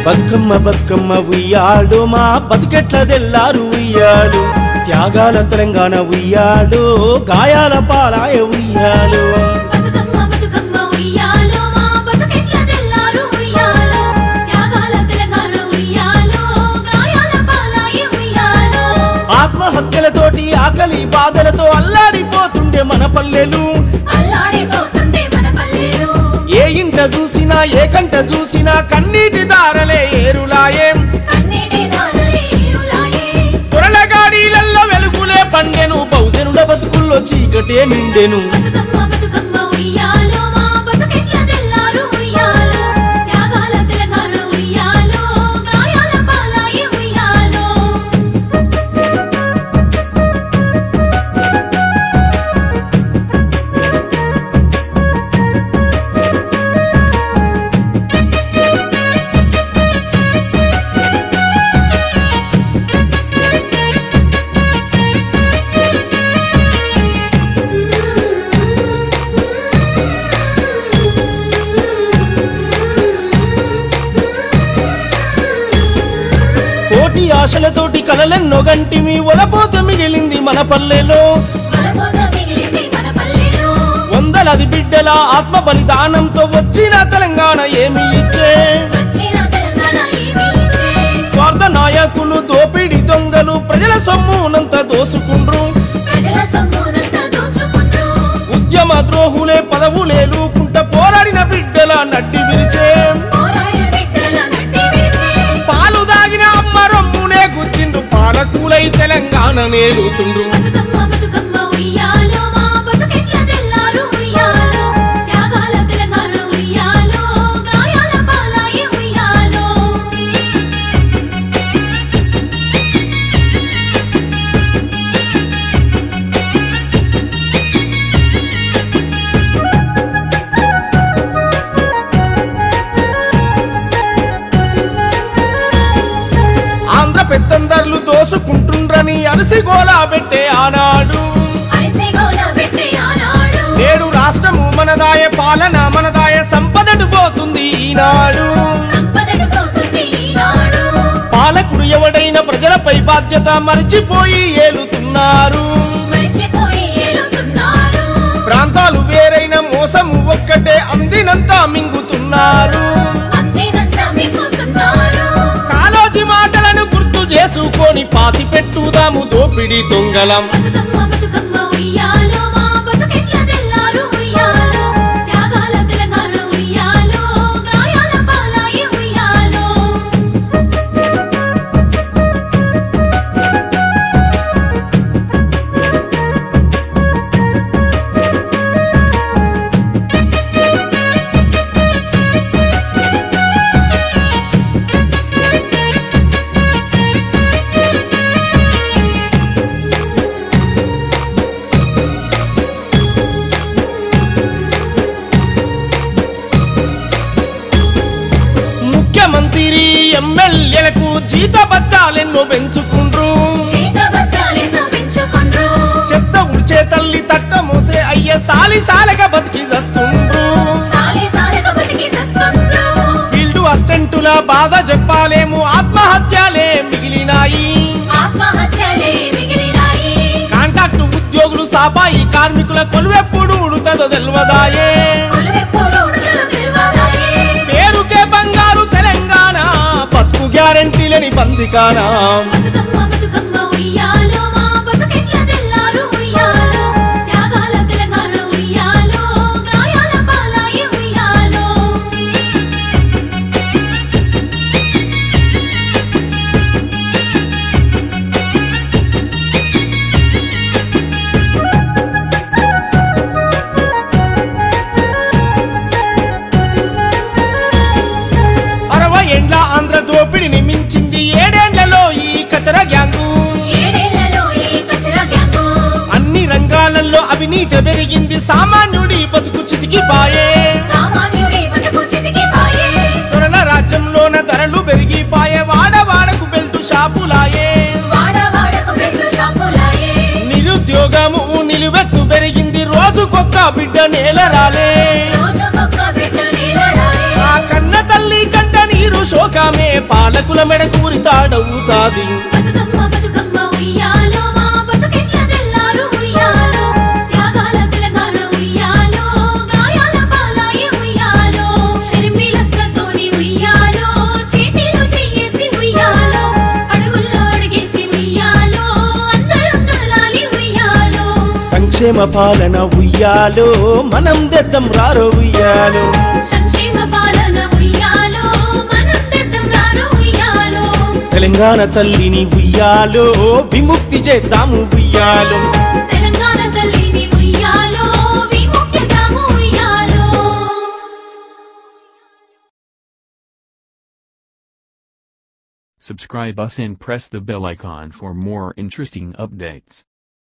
బతుకమ్మ బతుకమ్మ ఉయ్యాడు మా బతుకెట్ల తెల్లారు ఉయ్యాడు త్యాగాల తెలంగాణ ఉయ్యాడు గాయాల పాలాయ ఉయ్యాడు బతుకమ్మ బతుకమ్మ ఉయ్యాలో మా బతుకెట్ల తెల్లారు ఉయ్యాలో త్యాగాల తెలంగాణ ఉయ్యాలో గాయాల పాలాయి ఉయ్యాలో ఆత్మహత్యలతోటి ఆకలి బాధలతో అల్లాడిపోతుండే మన పల్లెలు అల్లాడిపోతుండే మన పల్లెలు ఏ ఇంట చూసినా ఏ కంట చూసినా కన్నీటి దారలే ఏరులాయేం కన్నీటి దారులే ఏరులాయే పొరలగాడీలల్లో వెలుగులే పండెను బహుజనుల బతుకుల్లో చీకటే నిండెను బతుకమ్మ బతుకమ్మ ఉయ్యాలో మా బతుకెట్ల తెల్లారు ఉయ్యాలో త్యాగాల తెలంగాణ ఉయ్యాలో గాయాల పాలాయి ఉయ్యాలో కోటి ఆశలతోటి కలలెన్నో గంటిమి ఒలపోత మిగిలింది మన పల్లెలో వలపోత మిగిలింది మన పల్లెలో వందలది బిడ్డల ఆత్మ బలిదానంతో వచ్చిన తెలంగాణ ఏమి ఇచ్చే వచ్చిన తెలంగాణ ఏమీ ఇచ్చే స్వార్థ నాయకులు దోపిడి దొంగలు ప్రజల సొమ్మునంత దోసుకుండ్రు ప్రజల సొమ్మునంతా దోచుకుంటూ ఉద్యమ ద్రోహులే పదవులే లూకుంట పోరాడిన బిడ్డల నడ్డి విరిచే పోరాడిన బిడ్డల నడ్డి విరిచే పాలు దాగిన అమ్మ రొమ్మునే గుర్తిండ్రు పాలకూలై తెలంగాణ నేలుతుండ్రు బతుకమ్మ బతుకమ్మ ఉయ్యాలో మా బతుకెట్ల తెల్లారు ఉయ్యాలో త్యాగాల తెలంగాణ ఉయ్యాలో గాయాల పాలాయి ఉయ్యాలో ఆంధ్ర పెత్తందర్లు దోసుకుంటుండ్రని అలసి గోలా పెట్టే ఆనాడు అరిసే గోల పెట్టే ఆనాడు నేడు రాష్ట్రము మనదాయ పాలన మనదాయ సంపదటు పోతుంది ఈనాడు సంపదను పోతుంది ఈనాడు పాలకుడు ఎవడైన ప్రజలపై బాధ్యత మరిచిపోయి ఏలుతున్నారు మరిచిపోయి ఏలుతున్నారు ప్రాంతాలు వేరైన మోసము ఒక్కటే అందినంత మింగుతున్నారు అందినంత మింగుతున్నారు కాలోజీ మాటలను గుర్తు చేసుకొని పాతి పెట్టుదాము దోపిడి దొంగలం బతుకమ్మ బతుకమ్మ ఉయ్యాలో మా బతుకెట్ల తెల్లారు ఉయ్యాలో త్యాగాల తెలంగాణ ఉయ్యాలో గాయాల పాలాయి ఉయ్యాలో ముఖ్యమంత్రి ఎమ్మెల్యేలకు జీతబద్దాలెన్నో పెంచుకుండ్రు జీతబద్దాలెన్నో పెంచుకుండ్రు చెత్త ఉడిచే తల్లి తట్ట మోసే అయ్య సాలి సాలగా బతికి చస్తుండ్రు సాలి సాలక బతికి చస్తుండ్రు ఫీల్డ్ అసిస్టెంటుల బాధ చెప్పాలేము ఆత్మహత్యలే మిగిలినాయి ఆత్మహత్యలే మిగిలినాయి కాంట్రాక్టు ఉద్యోగులు సాపాయి కార్మికుల కొలువెప్పుడు ఉడుతుందో తెలియదాయే కొలువెప్పుడు ఉడతలు తెలియదాయే పేరుకే బంగారు తెలంగాణ బతుకు గ్యారెంటీ లేని బందికానా బతుకమ్మ బతుకమ్మ ఉయ్యాలో మా బతుకెట్ల తెల్లారు ఉయ్యాలో త్యాగాల తెలంగాణ ఉయ్యాలో గాయాల పాలాయి ఉయ్యాలో అరవై ఏండ్ల ఆంధ్ర దోపిడిని మించింది ఏడేండ్లలో ఈ కచర గ్యాంగు ఏడేళ్లలో ఈ కచరా గ్యాంగు అన్ని రంగాలలో అవినీతి పెరిగింది సామాన్యుడి బతుకు చితికిపాయే సామాన్యుడి బతుకు చితికిపాయే త్వరల రాజ్యంలోన ధరలు పెరిగిపాయే వాడవాడకు బెల్టు షాపులాయే వాడ వాడకు పెట్టు షాపులాయే నిరుద్యోగము నిలువెత్తు పెరిగింది రోజుకొక్క బిడ్డ నేలరాలే రోజుకొక్క బిడ్డ నీలరాయే ఆ కన్న తల్లి కంట నీరు శోకమే పాలకుల మెడకూరి తాడవుతాది బతుకమ్మ బతుకమ్మ ఉయ్యాలో మా బతుకెట్ల తెల్లారు ఉయ్యాలో త్యాగాల తెలంగాణ ఉయ్యాలో గాయాల పాలాయి ఉయ్యాలో షర్మిలక్కతోని ఉయ్యాలో చేతిలో చెయ్యేసి ఉయ్యాలో అడుగుల్లో అడిగేసి ఉయ్యాలో అందరం కదలాలి ఉయ్యాలో సంక్షేమ పాలన ఉయ్యాలో మనం దెద్దం రారో ఉయ్యాలో సంక్షేమ పాలన ఉయ్యాలో మనం తెద్దం రారు ఉయ్యాలో తెలంగాణ తల్లిని ఉయ్యాలో విముక్తి చేద్దాము ఉయ్యాలో తెలంగాణ తల్లిని ఉయ్యాలో విముక్తిదాము ఉయ్యాలో Subscribe us and press the bell icon for more interesting updates.